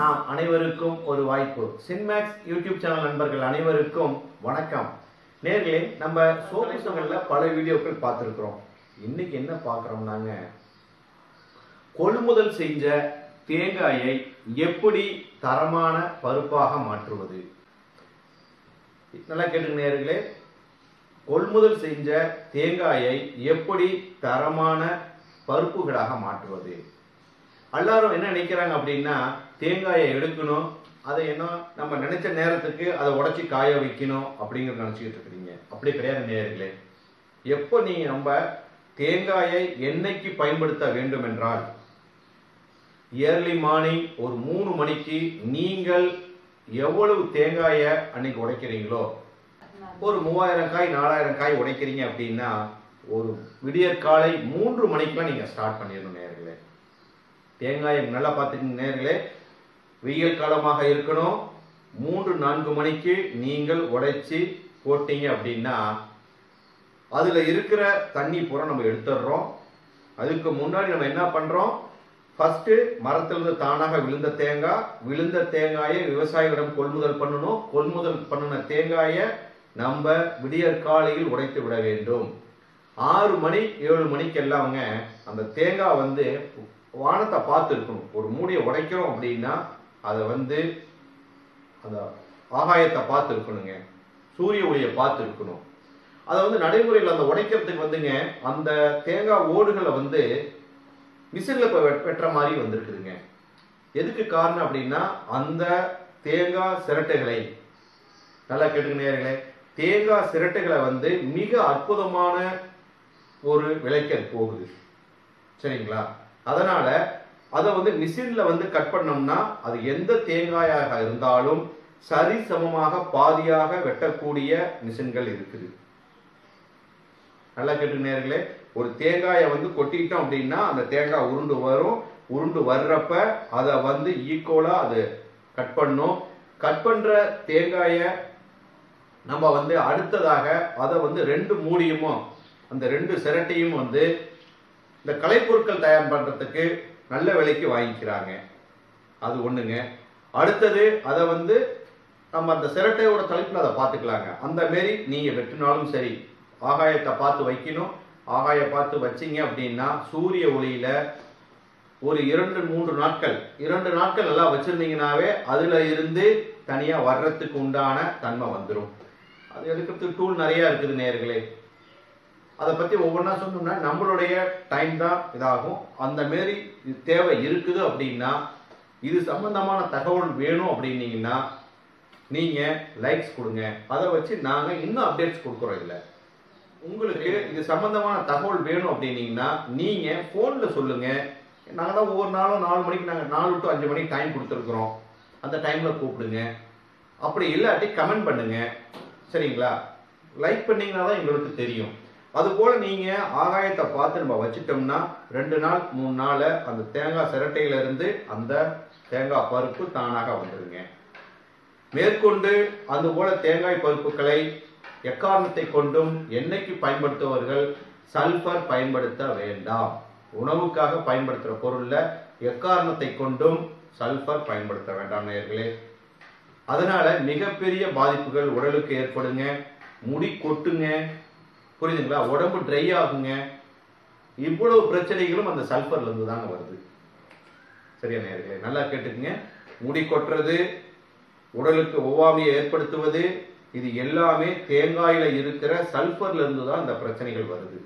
நாம் அனைவருக்கும் ஒரு வாய்ப்பு சின்மேக்ஸ் யூடியூப் சேனல் நண்பர்கள் அனைவருக்கும் வணக்கம் நேர்களே நம்ம சோபிசங்கள்ல பல வீடியோக்கள் பார்த்துருக்குறோம் இன்னைக்கு என்ன பார்க்குறோம்னாங்க கொள்முதல் செஞ்ச தேங்காயை எப்படி தரமான பருப்பாக மாற்றுவது நல்லா கேட்டுங்க நேர்களே கொள்முதல் செஞ்ச தேங்காயை எப்படி தரமான பருப்புகளாக மாற்றுவது எல்லாரும் என்ன நினைக்கிறாங்க அப்படின்னா தேங்காயை எடுக்கணும் அதை என்ன நம்ம நினைச்ச நேரத்துக்கு அதை உடைச்சி காய வைக்கணும் அப்படிங்கிறது நினைச்சுக்கிட்டு இருக்கிறீங்க அப்படி கிடையாது நேயர்களே எப்போ நீ நம்ம தேங்காயை என்னைக்கு பயன்படுத்த வேண்டும் என்றால் இயர்லி மார்னிங் ஒரு மூணு மணிக்கு நீங்கள் எவ்வளவு தேங்காயை அன்னைக்கு உடைக்கிறீங்களோ ஒரு மூவாயிரம் காய் நாலாயிரம் காய் உடைக்கிறீங்க அப்படின்னா ஒரு விடியற் காலை மூன்று மணிக்கெல்லாம் நீங்க ஸ்டார்ட் பண்ணிடணும் நேர்களே தேங்காயை நல்லா பார்த்துக்கங்க நேர்களே வெயில் காலமாக இருக்கணும் மூன்று நான்கு மணிக்கு நீங்கள் உடைச்சி போட்டீங்க அப்படின்னா அதுல இருக்கிற தண்ணி பூரா நம்ம எடுத்துடுறோம் அதுக்கு முன்னாடி நம்ம என்ன பண்றோம் ஃபர்ஸ்ட் மரத்திலிருந்து தானாக விழுந்த தேங்காய் விழுந்த தேங்காயை விவசாயிகளிடம் கொள்முதல் பண்ணணும் கொள்முதல் பண்ணின தேங்காயை நம்ம விடியற் காலையில் உடைத்து விட வேண்டும் ஆறு மணி ஏழு மணிக்கெல்லாம் அவங்க அந்த தேங்காய் வந்து வானத்தை பார்த்து இருக்கணும் ஒரு மூடியை உடைக்கிறோம் அப்படின்னா அதை வந்து அந்த ஆகாயத்தை பார்த்து இருக்கணுங்க சூரிய ஒளியை பார்த்து இருக்கணும் அதை வந்து நடைமுறையில் அந்த உடைக்கிறதுக்கு வந்துங்க அந்த தேங்காய் ஓடுகளை வந்து மிஷினில் இப்போ வெட்டுற மாதிரி வந்திருக்குதுங்க எதுக்கு காரணம் அப்படின்னா அந்த தேங்காய் சிரட்டைகளை நல்லா கேட்டுக்க நேர்களே தேங்காய் சிரட்டைகளை வந்து மிக அற்புதமான ஒரு விலைக்கு அது போகுது சரிங்களா அதனால அதை வந்து மிஷின்ல வந்து கட் பண்ணோம்னா அது எந்த தேங்காயாக இருந்தாலும் சரி சமமாக பாதியாக வெட்டக்கூடிய மிஷின்கள் இருக்குது நல்லா கேட்டு நேர்களே ஒரு தேங்காயை வந்து கொட்டிட்டோம் அப்படின்னா அந்த தேங்காய் உருண்டு வரும் உருண்டு வர்றப்ப அதை வந்து ஈக்குவலா அது கட் பண்ணும் கட் பண்ற தேங்காயை நம்ம வந்து அடுத்ததாக அதை வந்து ரெண்டு மூடியுமோ அந்த ரெண்டு சிரட்டையும் வந்து இந்த கலைப்பொருட்கள் தயார் பண்றதுக்கு நல்ல விலைக்கு வாங்கிக்கிறாங்க அது ஒண்ணுங்க அடுத்தது அதை வந்து நம்ம அந்த சிரட்டையோட தலைப்புல அதை பார்த்துக்கலாங்க அந்த மாரி நீங்க வெட்டினாலும் சரி ஆகாயத்தை பார்த்து வைக்கணும் ஆகாய பார்த்து வச்சீங்க அப்படின்னா சூரிய ஒளியில ஒரு இரண்டு மூன்று நாட்கள் இரண்டு நாட்கள் நல்லா வச்சிருந்தீங்கன்னாவே அதுல இருந்து தனியா வர்றதுக்கு உண்டான தன்மை வந்துடும் அது எடுக்கிறதுக்கு டூல் நிறைய இருக்குது நேர்களே அதை பத்தி ஒவ்வொன்றா சொன்னோம்னா நம்மளுடைய டைம் தான் இதாகும் அந்த மாரி இது தேவை இருக்குது அப்படின்னா இது சம்பந்தமான தகவல் வேணும் அப்படின்னீங்கன்னா நீங்க லைக்ஸ் கொடுங்க அதை வச்சு நாங்க இன்னும் அப்டேட்ஸ் கொடுக்குறோம் இல்லை உங்களுக்கு இது சம்பந்தமான தகவல் வேணும் அப்படின்னீங்கன்னா நீங்க போன்ல சொல்லுங்க நாங்க தான் ஒவ்வொரு நாளும் நாலு மணிக்கு நாங்க நாலு டு அஞ்சு மணிக்கு டைம் கொடுத்துருக்குறோம் அந்த டைம்ல கூப்பிடுங்க அப்படி இல்லாட்டி கமெண்ட் பண்ணுங்க சரிங்களா லைக் பண்ணீங்கன்னா தான் எங்களுக்கு தெரியும் அதுபோல நீங்க ஆகாயத்தை பார்த்து நம்ம வச்சிட்டோம்னா ரெண்டு நாள் மூணு நாள் அந்த தேங்காய் சிரட்டையில இருந்து அந்த தேங்காய் பருப்பு தானாக வந்துருங்க மேற்கொண்டு அது போல தேங்காய் பருப்புகளை எக்காரணத்தை கொண்டும் எண்ணெய்க்கு பயன்படுத்துபவர்கள் சல்பர் பயன்படுத்த வேண்டாம் உணவுக்காக பயன்படுத்துற பொருள்ல எக்காரணத்தை கொண்டும் சல்பர் பயன்படுத்த வேண்டாம் நேர்களே அதனால மிகப்பெரிய பாதிப்புகள் உடலுக்கு ஏற்படுங்க முடி கொட்டுங்க புரியுதுங்களா உடம்பு ட்ரை ஆகுங்க இவ்வளவு பிரச்சனைகளும் அந்த சல்பர்ல இருந்து தாங்க வருது சரியா நேர்களே நல்லா கேட்டுக்குங்க முடி கொட்டுறது உடலுக்கு ஒவ்வாமையை ஏற்படுத்துவது இது எல்லாமே தேங்காயில இருக்கிற சல்பர்ல இருந்து தான் இந்த பிரச்சனைகள் வருது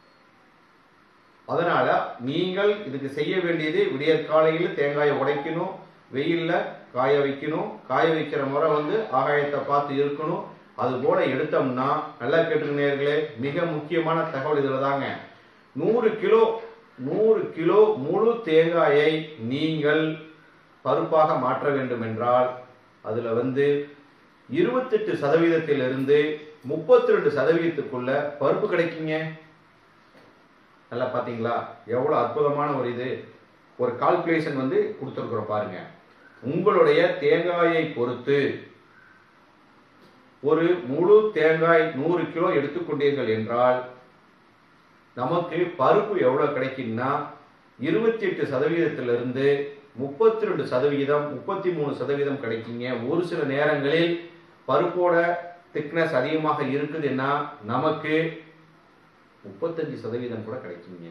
அதனால நீங்கள் இதுக்கு செய்ய வேண்டியது விடியற் காலையில் தேங்காயை உடைக்கணும் வெயில்ல காய வைக்கணும் காய வைக்கிற முறை வந்து ஆகாயத்தை பார்த்து இருக்கணும் அது போல எடுத்தோம்னா நல்லா கேட்டுக்க நேர்களே மிக முக்கியமான தகவல் இதுல தாங்க நூறு கிலோ நூறு கிலோ முழு தேங்காயை நீங்கள் பருப்பாக மாற்ற வேண்டும் என்றால் அதுல வந்து இருபத்தெட்டு சதவீதத்திலிருந்து முப்பத்தி ரெண்டு சதவீதத்துக்குள்ள பருப்பு கிடைக்குங்க நல்லா பாத்தீங்களா எவ்வளவு அற்புதமான ஒரு இது ஒரு கால்குலேஷன் வந்து கொடுத்துருக்குறோம் பாருங்க உங்களுடைய தேங்காயை பொறுத்து ஒரு முழு தேங்காய் நூறு கிலோ எடுத்துக்கொண்டீர்கள் என்றால் நமக்கு பருப்பு எவ்வளவு கிடைக்கும்னா இருபத்தி எட்டு சதவீதத்திலிருந்து முப்பத்தி ரெண்டு சதவிகிதம் முப்பத்தி மூணு சதவீதம் கிடைக்குங்க ஒரு சில நேரங்களில் பருப்போட திக்னஸ் அதிகமாக இருக்குதுன்னா நமக்கு முப்பத்தஞ்சு சதவீதம் கூட கிடைக்குங்க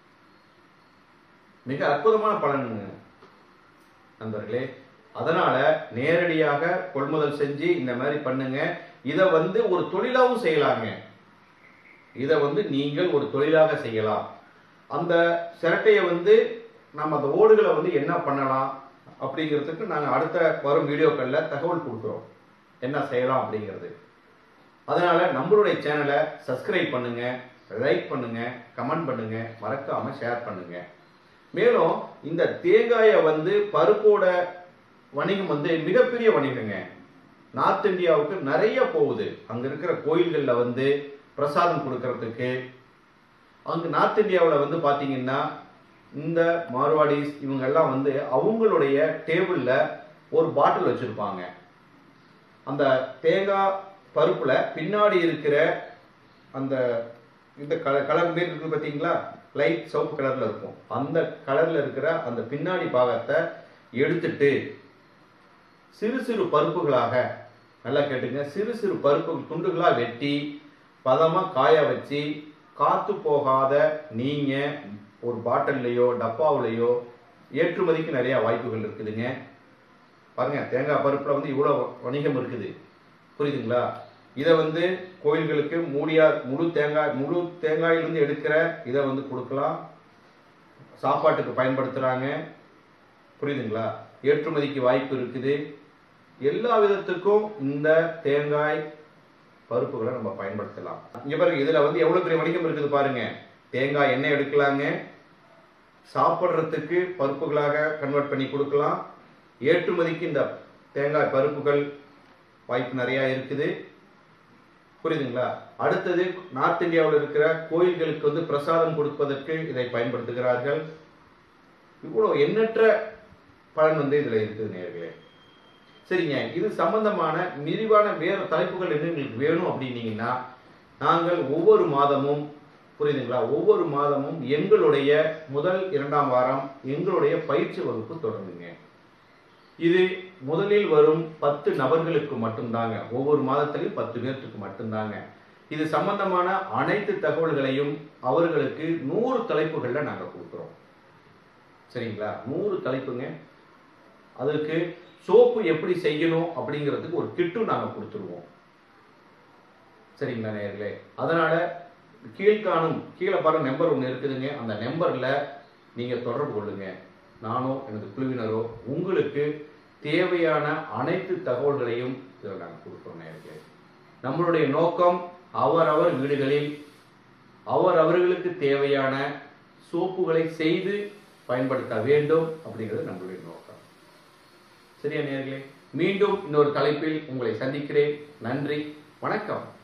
மிக அற்புதமான பலன் நண்பர்களே அதனால நேரடியாக கொள்முதல் செஞ்சு இந்த மாதிரி பண்ணுங்க இதை வந்து ஒரு தொழிலாகவும் செய்யலாங்க இதை வந்து நீங்கள் ஒரு தொழிலாக செய்யலாம் அந்த சிரட்டையை வந்து நம்ம அந்த ஓடுகளை வந்து என்ன பண்ணலாம் அப்படிங்கிறதுக்கு நாங்கள் அடுத்த வரும் வீடியோக்களில் தகவல் கொடுக்குறோம் என்ன செய்யலாம் அப்படிங்கிறது அதனால நம்மளுடைய சேனலை சப்ஸ்கிரைப் பண்ணுங்க லைக் பண்ணுங்க கமெண்ட் பண்ணுங்க மறக்காம ஷேர் பண்ணுங்க மேலும் இந்த தேங்காயை வந்து பருப்போட வணிகம் வந்து மிகப்பெரிய வணிகங்க நார்த் இந்தியாவுக்கு நிறைய போகுது அங்க இருக்கிற கோயில்கள்ல வந்து பிரசாதம் கொடுக்கறதுக்கு அங்க நார்த் இந்தியாவில் வந்து பாத்தீங்கன்னா இந்த மார்வாடிஸ் இவங்க எல்லாம் வந்து அவங்களுடைய டேபிள்ல ஒரு பாட்டில் வச்சிருப்பாங்க அந்த தேங்காய் பருப்புல பின்னாடி இருக்கிற அந்த இந்த கலர் கலர் மாரி இருக்கு பார்த்தீங்களா லைட் சிவப்பு கலர்ல இருக்கும் அந்த கலர்ல இருக்கிற அந்த பின்னாடி பாகத்தை எடுத்துட்டு சிறு சிறு பருப்புகளாக நல்லா கேட்டுங்க சிறு சிறு பருப்பு துண்டுகளா வெட்டி பதமா காய வச்சு காத்து போகாத நீங்க ஒரு பாட்டில்லையோ டப்பாவுலையோ ஏற்றுமதிக்கு நிறைய வாய்ப்புகள் இருக்குதுங்க பாருங்க தேங்காய் பருப்புல வந்து இவ்வளோ வணிகம் இருக்குது புரியுதுங்களா இதை வந்து கோயில்களுக்கு மூடியா முழு தேங்காய் முழு தேங்காயிலிருந்து எடுக்கிற இதை வந்து கொடுக்கலாம் சாப்பாட்டுக்கு பயன்படுத்துறாங்க புரியுதுங்களா ஏற்றுமதிக்கு வாய்ப்பு இருக்குது எல்லா விதத்துக்கும் இந்த தேங்காய் பருப்புகளை நம்ம பயன்படுத்தலாம் இங்க பாருங்க இதுல வந்து எவ்வளவு பெரிய வணிகம் இருக்குது பாருங்க தேங்காய் எண்ணெய் எடுக்கலாங்க சாப்பிட்றதுக்கு பருப்புகளாக கன்வெர்ட் பண்ணி கொடுக்கலாம் ஏற்றுமதிக்கு இந்த தேங்காய் பருப்புகள் வாய்ப்பு நிறைய இருக்குது புரியுதுங்களா அடுத்தது நார்த் இந்தியாவில் இருக்கிற கோயில்களுக்கு வந்து பிரசாதம் கொடுப்பதற்கு இதை பயன்படுத்துகிறார்கள் இவ்வளவு எண்ணற்ற பலன் வந்து இதுல இருக்குது நேர்களே சரிங்க இது சம்பந்தமான விரிவான வேறு தலைப்புகள் என்ன உங்களுக்கு வேணும் அப்படின்னீங்கன்னா நாங்கள் ஒவ்வொரு மாதமும் புரியுதுங்களா ஒவ்வொரு மாதமும் எங்களுடைய முதல் இரண்டாம் வாரம் எங்களுடைய பயிற்சி வகுப்பு தொடங்குங்க இது முதலில் வரும் பத்து நபர்களுக்கு மட்டும்தாங்க ஒவ்வொரு மாதத்திலையும் பத்து பேர்த்துக்கு மட்டும்தாங்க இது சம்பந்தமான அனைத்து தகவல்களையும் அவர்களுக்கு நூறு தலைப்புகள்ல நாங்க கொடுக்குறோம் சரிங்களா நூறு தலைப்புங்க அதுக்கு சோப்பு எப்படி செய்யணும் அப்படிங்கிறதுக்கு ஒரு கிட்டும் நாங்க கொடுத்துருவோம் சரிங்களா நேர்களே அதனால கீழ்காணும் கீழே பாருங்க நம்பர் ஒன்று இருக்குதுங்க அந்த நம்பர்ல நீங்க தொடர்பு கொள்ளுங்க நானோ எனது குழுவினரோ உங்களுக்கு தேவையான அனைத்து தகவல்களையும் இதில் நாங்கள் கொடுக்குறோம் நேர்களே நம்மளுடைய நோக்கம் அவரவர் வீடுகளில் அவர் அவர்களுக்கு தேவையான சோப்புகளை செய்து பயன்படுத்த வேண்டும் அப்படிங்கிறது நம்மளுடைய நோக்கம் சரியா நேர்களே மீண்டும் இன்னொரு தலைப்பில் உங்களை சந்திக்கிறேன் நன்றி வணக்கம்